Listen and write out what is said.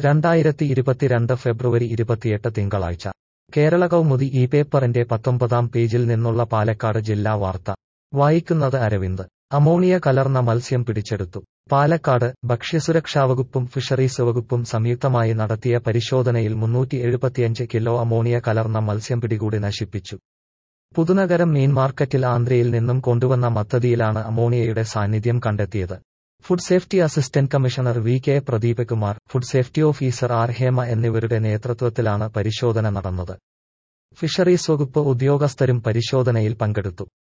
രണ്ടായിരത്തി ഇരുപത്തിരണ്ട് ഫെബ്രുവരി ഇരുപത്തിയെട്ട് തിങ്കളാഴ്ച കേരള കൗമുദി ഈ പേപ്പറിന്റെ പത്തൊമ്പതാം പേജിൽ നിന്നുള്ള പാലക്കാട് ജില്ലാ വാർത്ത വായിക്കുന്നത് അരവിന്ദ് അമോണിയ കലർന്ന മത്സ്യം പിടിച്ചെടുത്തു പാലക്കാട് ഭക്ഷ്യസുരക്ഷാവകുപ്പും ഫിഷറീസ് വകുപ്പും സംയുക്തമായി നടത്തിയ പരിശോധനയിൽ മുന്നൂറ്റി എഴുപത്തിയഞ്ച് കിലോ അമോണിയ കലർന്ന മത്സ്യം പിടികൂടി നശിപ്പിച്ചു പുതുനഗരം മീൻ മാർക്കറ്റിൽ ആന്ധ്രയിൽ നിന്നും കൊണ്ടുവന്ന മത്തതിയിലാണ് അമോണിയയുടെ സാന്നിധ്യം കണ്ടെത്തിയത് food safety assistant commissioner V K Pradeep Kumar food safety officer R Hema എന്നിവരുടെ നേതൃത്വത്തിലാണ് പരിശോധന നടന്നത് ഫിഷറീസ് വകുപ്പ് ഉദ്യോഗസ്ഥരും പരിശോധനയിൽ പങ്കെടുത്തു